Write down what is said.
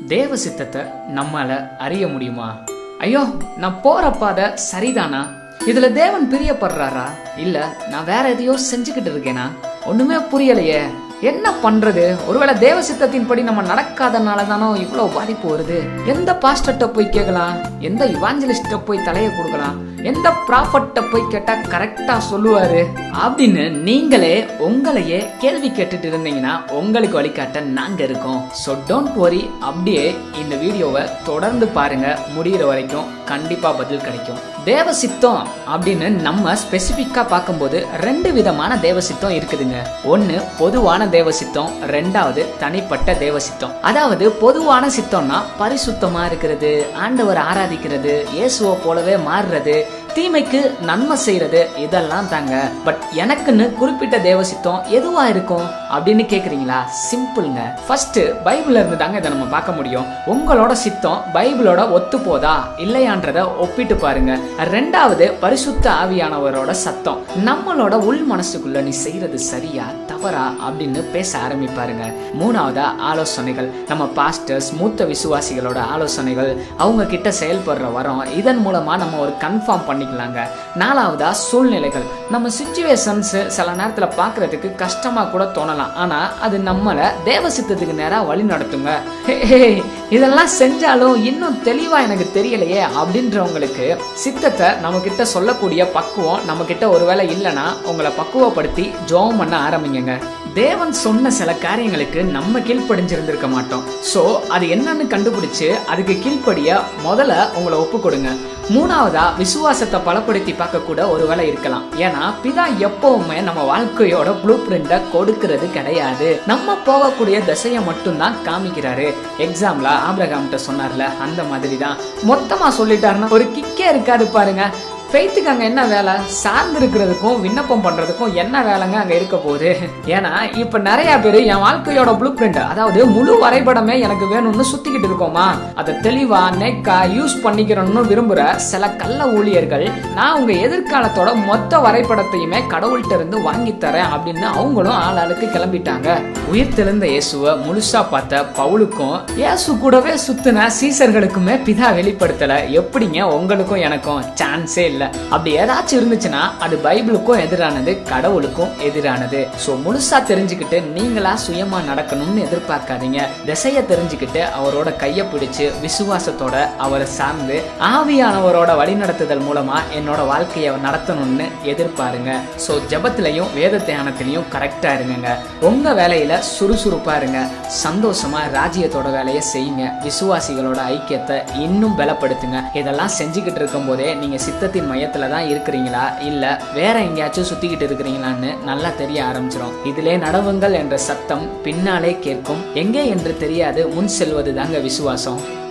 தேவ சித்தத்தை நம்மால அறிய முடியுமா ஐயோ நான் போற பாதை சரிதானா இதுல தேவன் பிரியப்படுறாரா இல்ல நான் வேற எதையோ செஞ்சுக்கிட்டு இருக்கேனா ஒண்ணுமே புரியலையே என்ன பண்றது ஒருவேளை தேவ சித்தத்தின்படி நம்ம நடக்காதனால தானோ இவ்வளவு பாதிப்பு வருது எந்த பாஸ்டர்ட்ட போய் கேட்கலாம் எந்த இவாஞ்சலிஸ்ட போய் தலைய கொடுக்கலாம் எந்த ப்ராஃபட்ட போய் கேட்டா கரெக்டா சொல்லுவாரு அப்படின்னு நீங்களே உங்களையே கேள்வி கேட்டுட்டு இருந்தீங்கன்னா உங்களுக்கு வழிகாட்ட நாங்க இருக்கோம் ஸோ டோன்ட் வரி அப்படியே இந்த வீடியோவை தொடர்ந்து பாருங்க முடியிற வரைக்கும் கண்டிப்பா பதில் கிடைக்கும் தேவ சித்தம் அப்படின்னு நம்ம ஸ்பெசிஃபிக்கா பார்க்கும்போது ரெண்டு விதமான தேவ சித்தம் இருக்குதுங்க ஒன்னு பொதுவான தேவ சித்தம் ரெண்டாவது தனிப்பட்ட தேவ சித்தம் அதாவது பொதுவான சித்தம்னா பரிசுத்தமா இருக்கிறது ஆண்டவர் ஆராதிக்கிறது இயேசுவை போலவே மாறுறது தீமைக்கு நன்மை செய்யறது இதெல்லாம் தாங்க பட் எனக்குன்னு குறிப்பிட்ட தேவ சித்தம் எதுவா இருக்கும் அப்படின்னு கேக்குறீங்களா சிம்பிள்ங்க ஃபர்ஸ்ட் பைபிள்ல இருந்து தாங்க இதை நம்ம பார்க்க முடியும் உங்களோட சித்தம் பைபிளோட ஒத்து போதா இல்லையான்றத ஒப்பிட்டு பாருங்க ரெண்டாவது பரிசுத்த ஆவியானவரோட சத்தம் நம்மளோட உள் மனசுக்குள்ள நீ செய்யறது சரியா தவறா அப்படின்னு பேச ஆரம்பிப்பாருங்க மூணாவதா ஆலோசனைகள் நம்ம பாஸ்டர்ஸ் மூத்த விசுவாசிகளோட ஆலோசனைகள் அவங்க கிட்ட செயல்படுற வரோம் இதன் மூலமா நம்ம ஒரு கன்ஃபார்ம் பண்ணிக்கலாங்க நாலாவதா சூழ்நிலைகள் நம்ம சுச்சுவேஷன்ஸ் சில நேரத்துல பார்க்கிறதுக்கு கஷ்டமா கூட தோணலாம் ஆனா அது நம்மளை தேவ சித்தத்துக்கு நேரா வழி நடத்துங்க ஹே, ஹே, இதெல்லாம் செஞ்சாலும் இன்னும் தெளிவா எனக்கு தெரியலையே அப்படின்றவங்களுக்கு சித்தத்தை நம்ம கிட்ட சொல்லக்கூடிய பக்குவம் நம்ம கிட்ட ஒருவேளை இல்லைன்னா உங்களை பக்குவப்படுத்தி ஜோம் பண்ண ஆரம்பிங்க தேவன் சொன்ன சில காரியங்களுக்கு நம்ம கீழ்ப்படிஞ்சிருந்திருக்க மாட்டோம் ஸோ அது என்னன்னு கண்டுபிடிச்சு அதுக்கு கீழ்ப்படிய முதல்ல உங்களை ஒப்பு கொடுங்க மூணாவதா விசுவாசத்தை பலப்படுத்தி பார்க்க கூட ஒரு வேலை இருக்கலாம் ஏன்னா பிதா எப்பவுமே நம்ம வாழ்க்கையோட ப்ளூ பிரிண்ட கொடுக்கிறது கிடையாது நம்ம போகக்கூடிய திசையை மட்டும்தான் காமிக்கிறாரு எக்ஸாம்ல ஆப்ரஹாம்கிட்ட சொன்னார்ல அந்த மாதிரி தான் மொத்தமா சொல்லிட்டாருன்னா ஒரு கிக்கே இருக்காது பாருங்க ஃபெய்த்துக்கு அங்கே என்ன வேலை சார்ந்து இருக்கிறதுக்கும் விண்ணப்பம் பண்ணுறதுக்கும் என்ன வேலைங்க அங்கே இருக்க போகுது ஏன்னா இப்போ நிறைய பேர் என் வாழ்க்கையோட ப்ளூ பிரிண்ட் அதாவது முழு வரைபடமே எனக்கு வேணும்னு சுற்றிக்கிட்டு இருக்கோமா அதை தெளிவாக நெக்கா யூஸ் பண்ணிக்கிறோம்னு விரும்புகிற சில கள்ள ஊழியர்கள் நான் உங்கள் எதிர்காலத்தோட மொத்த வரைபடத்தையுமே கடவுள்கிட்ட இருந்து வாங்கி தரேன் அப்படின்னு அவங்களும் ஆளாளுக்கு கிளம்பிட்டாங்க உயிர் தெளிந்த இயேசுவை முழுசா பார்த்த பவுலுக்கும் இயேசு கூடவே சுத்தின சீசர்களுக்குமே பிதா வெளிப்படுத்தல எப்படிங்க உங்களுக்கும் எனக்கும் சான்ஸே இல்லை அப்படி ஏதாச்சும் இருந்துச்சுன்னா அது பைபிளுக்கும் எதிரானது கடவுளுக்கும் எதிரானது ஸோ முழுசா தெரிஞ்சுக்கிட்டு நீங்களா சுயமா நடக்கணும்னு எதிர்பார்க்காதீங்க திசையை தெரிஞ்சுக்கிட்டு அவரோட கையை பிடிச்சு விசுவாசத்தோட அவரை சார்ந்து ஆவியானவரோட வழிநடத்துதல் மூலமா என்னோட வாழ்க்கையை நடத்தணும்னு எதிர்பாருங்க ஸோ ஜபத்திலையும் வேத தியானத்திலையும் கரெக்டா இருங்க உங்க வேலையில சுறுசுறுப்பா இருங்க சந்தோஷமா ராஜ்யத்தோட வேலையை செய்யுங்க விசுவாசிகளோட ஐக்கியத்தை இன்னும் பலப்படுத்துங்க இதெல்லாம் செஞ்சுக்கிட்டு இருக்கும் போதே நீங்க சித்தத்தின் மையத்துல தான் இருக்கிறீங்களா இல்ல வேற எங்கேயாச்சும் சுத்திக்கிட்டு இருக்கிறீங்களான்னு நல்லா தெரிய ஆரம்பிச்சிடும் இதிலே நடவுங்கள் என்ற சத்தம் பின்னாலே கேட்கும் எங்கே என்று தெரியாது முன் செல்வது தாங்க விசுவாசம்